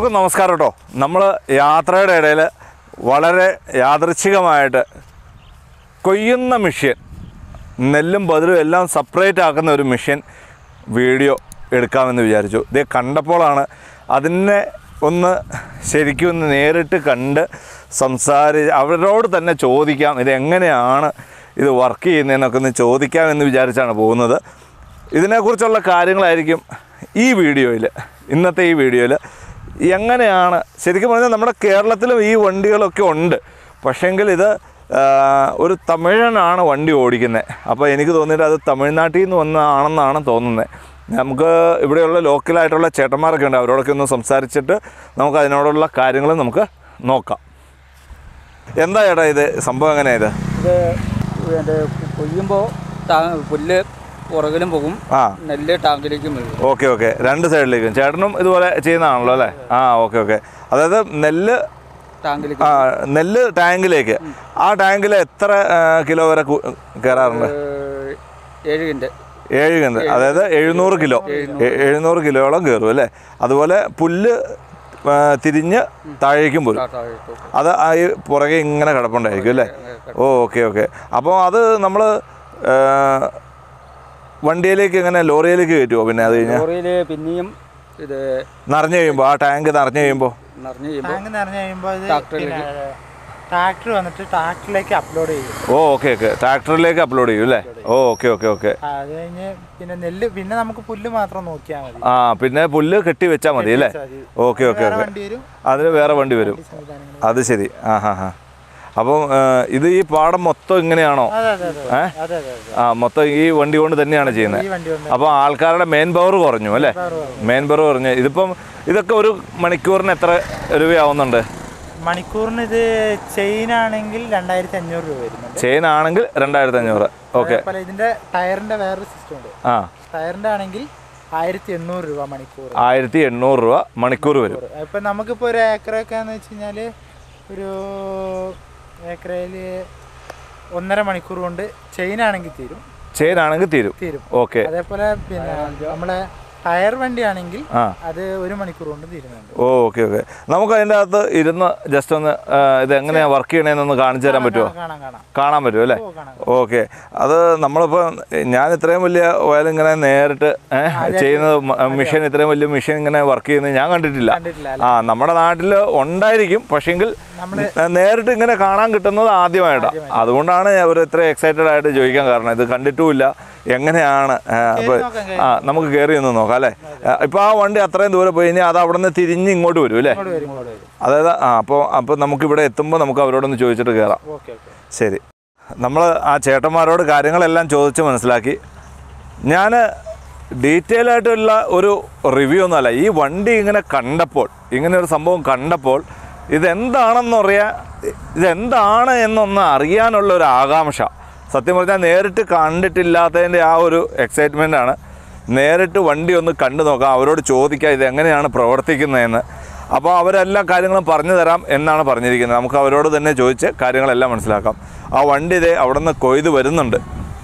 എല്ലാവർക്കും നമസ്കാരം കേട്ടോ നമ്മൾ യാത്രയുടെ ഇടയിൽ വളരെ യാദൃച്ഛികമായിട്ട് കൊയ്യുന്ന മെഷീൻ നെല്ലും ബതിലും എല്ലാം സെപ്പറേറ്റ് ആക്കുന്ന ഒരു മെഷീൻ വീഡിയോ എടുക്കാമെന്ന് വിചാരിച്ചു ഇത് കണ്ടപ്പോഴാണ് അതിനെ ഒന്ന് ശരിക്കും ഒന്ന് നേരിട്ട് കണ്ട് സംസാരി അവരോട് തന്നെ ചോദിക്കാം ഇത് എങ്ങനെയാണ് ഇത് വർക്ക് ചെയ്യുന്നതെന്നൊക്കെ ഒന്ന് ചോദിക്കാം എന്ന് വിചാരിച്ചാണ് പോകുന്നത് ഇതിനെക്കുറിച്ചുള്ള കാര്യങ്ങളായിരിക്കും ഈ വീഡിയോയിൽ ഇന്നത്തെ ഈ വീഡിയോയിൽ എങ്ങനെയാണ് ശരിക്കും പറഞ്ഞാൽ നമ്മുടെ കേരളത്തിലും ഈ വണ്ടികളൊക്കെ ഉണ്ട് പക്ഷേങ്കിൽ ഇത് ആ, ഒരു തമിഴനാണ് വണ്ടി ഓടിക്കുന്നത് അപ്പോൾ എനിക്ക് തോന്നിയിട്ട് അത് തമിഴ്നാട്ടിൽ നിന്ന് വന്നതാണെന്നാണ് തോന്നുന്നത് നമുക്ക് ഇവിടെയുള്ള ലോക്കലായിട്ടുള്ള ചേട്ടന്മാരൊക്കെ ഉണ്ട് അവരോടൊക്കെ ഒന്ന് സംസാരിച്ചിട്ട് നമുക്ക് അതിനോടുള്ള കാര്യങ്ങൾ നമുക്ക് നോക്കാം എന്താ ചേട്ടാ ഇത് സംഭവം എങ്ങനെയാ ഇത് ഇത് എൻ്റെ കൊയ്യുമ്പോൾ ടാ പുല്ല് പുറകിലും പോകും ആ നെല്ല് ടാങ്കിലേക്കും വീഴും ഓക്കെ ഓക്കെ രണ്ട് സൈഡിലേക്കും ചേട്ടനും ഇതുപോലെ ചെയ്യുന്നതാണല്ലോ അല്ലേ ആ ഓക്കെ ഓക്കെ അതായത് നെല്ല് ടാങ്കിലേക്ക് ആ നെല്ല് ടാങ്കിലേക്ക് ആ ടാങ്കിൽ എത്ര ആ, കിലോ വരെ കു- കയറാറുണ്ട് ഏഹ്, ഏഴ് കിൻ്റെ ഏഴ് കിലോ അതായത് എഴുന്നൂറ് കിലോ എ- എഴുന്നൂറ് കിലോയോളം കയറും അല്ലേ അതുപോലെ പുല്ല് ആ, തിരിഞ്ഞ് താഴേക്കും പോരും അത് ആ ഈ പുറകെ ഇങ്ങനെ കിടപ്പുണ്ടായിരിക്കും അല്ലേ ഓ ഓക്കെ ഓക്കെ അപ്പോൾ അത് നമ്മൾ വണ്ടിയിലേക്ക് ഇങ്ങനെ ലോറിയിലേക്ക് കയറ്റുമോ പിന്നെ അത് കഴിഞ്ഞാൽ ലോറിയിൽ പിന്നെയും ഇത് നിറഞ്ഞു കഴിയുമ്പോൾ ആ ടാങ്ക് നിറഞ്ഞു കഴിയുമ്പോൾ നിറഞ്ഞു കഴിയുമ്പോൾ ടാങ്ക് നിറഞ്ഞു കഴിയുമ്പോൾ ഇത് ട്രാക്ടറിലേക്ക്. പിന്നെ ട്രാക്ടർ വന്നിട്ട് ട്രാക്ടറിലേക്ക് അപ്ലോഡ് ചെയ്യും ഓ ഓക്കെ ഓക്കെ ട്രാക്ടറിലേക്ക് അപ്ലോഡ് ചെയ്യും അല്ലേ ഓ ഓക്കെ ഓക്കെ ഓക്കെ ആ, അത് കഴിഞ്ഞ് പിന്നെ നെല്ല് പിന്നെ നമുക്ക് പുല്ല് മാത്രം നോക്കിയാൽ മതി ആ പിന്നെ പുല്ല് കെട്ടി വെച്ചാൽ മതി അല്ലേ മതി. ഓക്കെ ഓക്കെ വേറെ ഓക്കെ വണ്ടി വരും അതിന് വേറെ വണ്ടി വരും സംവിധാനങ്ങൾ അത് ശരി ആ ഹാ ഹാ അപ്പം ആ, ഇത് ഈ പാടം മൊത്തം ഇങ്ങനെയാണോ അതെ അതെ അതെ ഏ? അതെ അതെ അതെ ആ മൊത്തം ഈ വണ്ടി കൊണ്ട് തന്നെയാണ് ചെയ്യുന്നത് ഈ വണ്ടി കൊണ്ട് അപ്പോൾ ആൾക്കാരുടെ മെയിൻ പവർ കുറഞ്ഞു അല്ലേ മെയിൻ പവർ കുറഞ്ഞു ഇതിപ്പം ഇതൊക്കെ ഒരു മണിക്കൂറിന് എത്ര രൂപയാവുന്നുണ്ട് മണിക്കൂറിന് ഇത് ചെയിൻ ആണെങ്കിൽ രണ്ടായിരത്തി അഞ്ഞൂറ് രൂപ വരുന്നുണ്ട് ചെയിൻ ആണെങ്കിൽ രണ്ടായിരത്തി അഞ്ഞൂറ് ഓക്കെ അതേപോലെ ഇതിന്റെ ടയറിന്റെ വേറൊരു സിസ്റ്റം ഉണ്ട് ആ ടയറിന്റെ ആണെങ്കിൽ ആയിരത്തി എണ്ണൂറ് രൂപ മണിക്കൂർ ആയിരത്തി എണ്ണൂറ് രൂപ മണിക്കൂർ വരും ഇപ്പൊ നമുക്കിപ്പോ ഒരു ഏക്കറൊക്കെ എന്ന് വെച്ച് കഴിഞ്ഞാല് ഒരു ഏക്കറയില് ഒന്നര മണിക്കൂർ കൊണ്ട് ചെയിൻ ആണെങ്കിൽ തീരും ചെയിൻ ആണെങ്കിൽ തീരും തീരും ഓക്കെ അതേപോലെ പിന്നെ നമ്മളെ ടയർ വണ്ടി ആണെങ്കിൽ ആ അത് ഒരു മണിക്കൂർ കൊണ്ട് തീരുന്നുണ്ട് ഓ ഓക്കെ ഓക്കെ നമുക്ക് അതിൻ്റെ അകത്ത് ഇരുന്ന് ജസ്റ്റ് ഒന്ന് ആ, ഇത് എങ്ങനെയാണ് വർക്ക് ചെയ്യണേന്നൊന്ന് കാണിച്ചു തരാൻ പറ്റുമോ കാണാം കാണാം കാണാൻ പറ്റും അല്ലേ ഓ കാണാം ഓക്കെ അത് നമ്മളിപ്പോൾ ഞാൻ ഇത്രയും വലിയ ഓയിൽ ഇങ്ങനെ നേരിട്ട് ഏ, ചെയ്യുന്നത് മെഷീൻ ഇത്രയും വലിയ മെഷീൻ ഇങ്ങനെ വർക്ക് ചെയ്യുന്നത് ഞാൻ കണ്ടിട്ടില്ല കണ്ടിട്ടില്ല ആ നമ്മുടെ നാട്ടിൽ ഉണ്ടായിരിക്കും പക്ഷെങ്കിൽ നമ്മള് നേരിട്ട് ഇങ്ങനെ കാണാൻ കിട്ടുന്നത് ആദ്യമായിട്ടാണ് അതുകൊണ്ടാണ് അവർ ഇത്ര എക്സൈറ്റഡ് ആയിട്ട് ചോദിക്കാൻ കാരണം ഇത് കണ്ടിട്ടുമില്ല എങ്ങനെയാണ് ആ, അപ്പൊ നോക്കാം, ആ നമുക്ക് കയറി ഒന്ന് നോക്കാം അല്ലേ ഇപ്പോൾ ആ വണ്ടി അത്രയും ദൂരെ പോയി കഴിഞ്ഞാൽ അത് അവിടെ നിന്ന് തിരിഞ്ഞ് ഇങ്ങോട്ട് വരും അല്ലേ ഇങ്ങോട്ട് വരും ഇങ്ങോട്ട് വരും അതായത് ആ അപ്പോൾ അപ്പോൾ നമുക്കിവിടെ എത്തുമ്പോൾ നമുക്ക് അവരോടൊന്ന് ചോദിച്ചിട്ട് കയറാം ഓക്കെ ഓക്കെ ശരി നമ്മൾ ആ ചേട്ടന്മാരോട് കാര്യങ്ങളെല്ലാം ചോദിച്ച് മനസ്സിലാക്കി ഞാൻ ഡീറ്റെയിൽ ആയിട്ടുള്ള ഒരു റിവ്യൂ ഒന്നുമല്ല ഈ വണ്ടി ഇങ്ങനെ കണ്ടപ്പോൾ ഇങ്ങനെ ഒരു സംഭവം കണ്ടപ്പോൾ ഇതെന്താണെന്നറിയാൻ ഇതെന്താണ് എന്നൊന്ന് അറിയാനുള്ള ഒരു ആകാംക്ഷ സത്യം പറഞ്ഞാൽ നേരിട്ട് കണ്ടിട്ടില്ലാത്തതിൻ്റെ ആ ഒരു എക്സൈറ്റ്മെൻ്റ് ആണ് നേരിട്ട് വണ്ടി ഒന്ന് കണ്ടു നോക്കാം അവരോട് ചോദിക്കാം ഇത് എങ്ങനെയാണ് പ്രവർത്തിക്കുന്നതെന്ന് അപ്പോൾ അവരെല്ലാ കാര്യങ്ങളും പറഞ്ഞു തരാം എന്നാണ് പറഞ്ഞിരിക്കുന്നത് നമുക്ക് അവരോട് തന്നെ ചോദിച്ച് കാര്യങ്ങളെല്ലാം മനസ്സിലാക്കാം ആ വണ്ടി ഇതേ അവിടെ നിന്ന് കൊയ്ത് വരുന്നുണ്ട്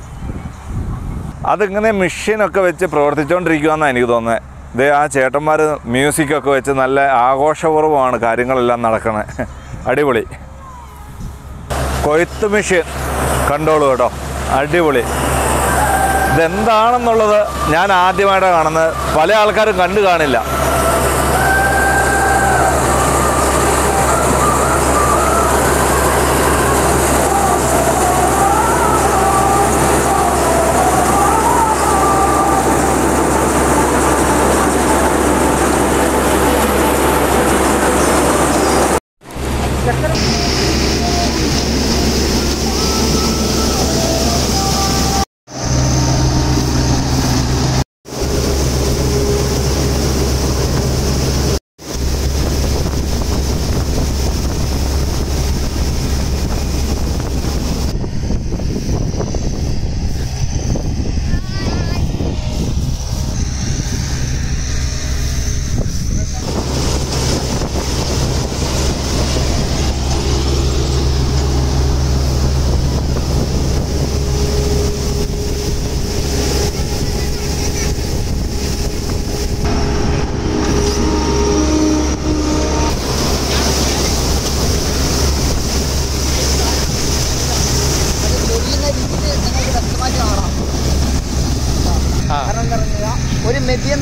അതിങ്ങനെ മെഷീനൊക്കെ വെച്ച് പ്രവർത്തിച്ചുകൊണ്ടിരിക്കുകയെന്നാണ് എനിക്ക് തോന്നുന്നത് ഇതേ ആ ചേട്ടന്മാർ മ്യൂസിക്കൊക്കെ വെച്ച് നല്ല ആഘോഷപൂർവ്വമാണ് കാര്യങ്ങളെല്ലാം നടക്കണത് അടിപൊളി കൊയ്ത്ത് മെഷീൻ കണ്ടോളൂ കേട്ടോ അടിപൊളി ഇതെന്താണെന്നുള്ളത് ഞാൻ ആദ്യമായിട്ടാണ് കാണുന്നത് പല ആൾക്കാരും കണ്ടു കാണില്ല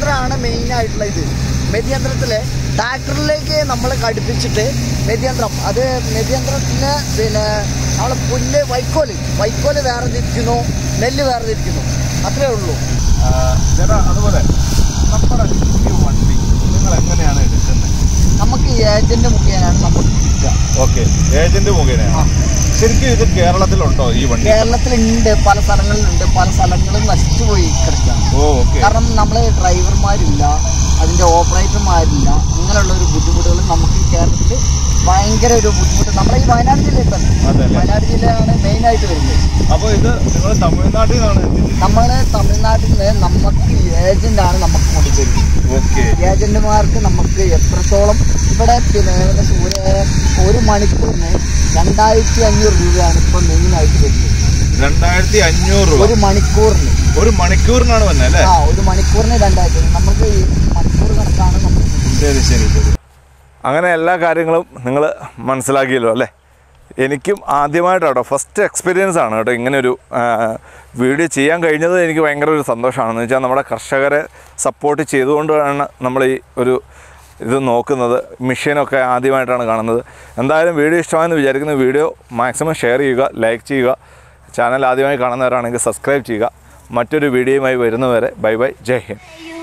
മെതിയന്ത്രമാണ് മെയിൻ ആയിട്ടുള്ള ഇത് മെതിയന്ത്രത്തിൽ ട്രാക്ടറിലേക്ക് നമ്മൾ ഘടിപ്പിച്ചിട്ട് മെതിയന്ത്രം അത് മെതിയന്ത്രത്തിന് പിന്നെ നമ്മൾ പുല്ല് വൈക്കോല് വൈക്കോല് വേറെ തിരിക്കുന്നു നെല്ല് വേറെ തിരിക്കുന്നു അത്രേ ഉള്ളൂ ചേട്ടാ അതുപോലെ നമ്മുടെ ഈ വണ്ടി നിങ്ങൾ എങ്ങനെയാണ് എടുക്കുന്നത് നമുക്ക് ഏജന്റ് മുഖേനയാണ് നമുക്ക് കിട്ടുക ഓക്കെ ഏജന്റ് മുഖേനയാണ് ശരിക്കും ഇത് കേരളത്തിലുണ്ടോ ഈ വണ്ടി കേരളത്തിലുണ്ട് പല സ്ഥലങ്ങളിലുണ്ട് പല സ്ഥലങ്ങളും നശിച്ചു പോയി കിടക്കുകയാണ് ഓ ഓക്കെ കാരണം നമ്മൾ ഡ്രൈവർമാരില്ല അതിൻ്റെ ഓപ്പറേറ്റർമാരില്ല അങ്ങനെയുള്ള ഒരു ബുദ്ധിമുട്ടുകൾ നമുക്ക് ഈ കേരളത്തിൽ ഭയങ്കര ഒരു ബുദ്ധിമുട്ട് നമ്മുടെ ഈ വയനാട് ജില്ലയിൽ തന്നെ അതെ അല്ലേ? വയനാട് ജില്ലയാണ് മെയിനായിട്ട് വരുന്നത് അപ്പോൾ ഇത് നിങ്ങൾ തമിഴ്നാട്ടിൽ നിന്നാണ് എത്തിച്ചത് നമ്മൾ തമിഴ്നാട്ടിൽ നിന്ന് നമുക്ക് ഏജന്റാണ് നമുക്ക് കൊണ്ടുതരുന്നത് ഓക്കെ ഏജന്റുമാർക്ക് നമുക്ക് എത്രത്തോളം ഇവിടെ പിന്നെ ഏകദേശം ഒരു ഒരു മണിക്കൂറിന് രണ്ടായിരത്തി അഞ്ഞൂറ് രൂപയാണ് ഇപ്പോൾ മെയിനായിട്ട് വരുന്നത് രണ്ടായിരത്തി അഞ്ഞൂറ് രൂപ ഒരു മണിക്കൂറിന് ഒരു മണിക്കൂറിനാണ് വന്നത് അല്ലേ ആ ഒരു മണിക്കൂറിന് രണ്ടായിരത്തി നമുക്ക് ഈ മണിക്കൂർ കണക്കാണ് നമുക്ക് ശരി ശരി ശരി അങ്ങനെ എല്ലാ കാര്യങ്ങളും നിങ്ങൾ മനസ്സിലാക്കിയല്ലോ അല്ലേ എനിക്കും ആദ്യമായിട്ടാട്ടോ ഫസ്റ്റ് എക്സ്പീരിയൻസ് ആണ് കേട്ടോ ഇങ്ങനെ ഒരു വീഡിയോ ചെയ്യാൻ കഴിഞ്ഞത് എനിക്ക് ഭയങ്കര ഒരു സന്തോഷമാണെന്ന് വെച്ചാൽ നമ്മുടെ കർഷകരെ സപ്പോർട്ട് ചെയ്തുകൊണ്ടാണ് നമ്മൾ ഈ ഒരു ഇത് നോക്കുന്നത് മിഷീനൊക്കെ ആദ്യമായിട്ടാണ് കാണുന്നത് എന്തായാലും വീഡിയോ ഇഷ്ടമായെന്ന് വിചാരിക്കുന്ന വീഡിയോ മാക്സിമം ഷെയർ ചെയ്യുക ലൈക്ക് ചെയ്യുക ചാനൽ ആദ്യമായി കാണുന്നവരാണെങ്കിൽ സബ്സ്ക്രൈബ് ചെയ്യുക മറ്റൊരു വീഡിയോയുമായി വരുന്നവരെ ബൈ ബൈ ജയ് ഹിന്ദ് You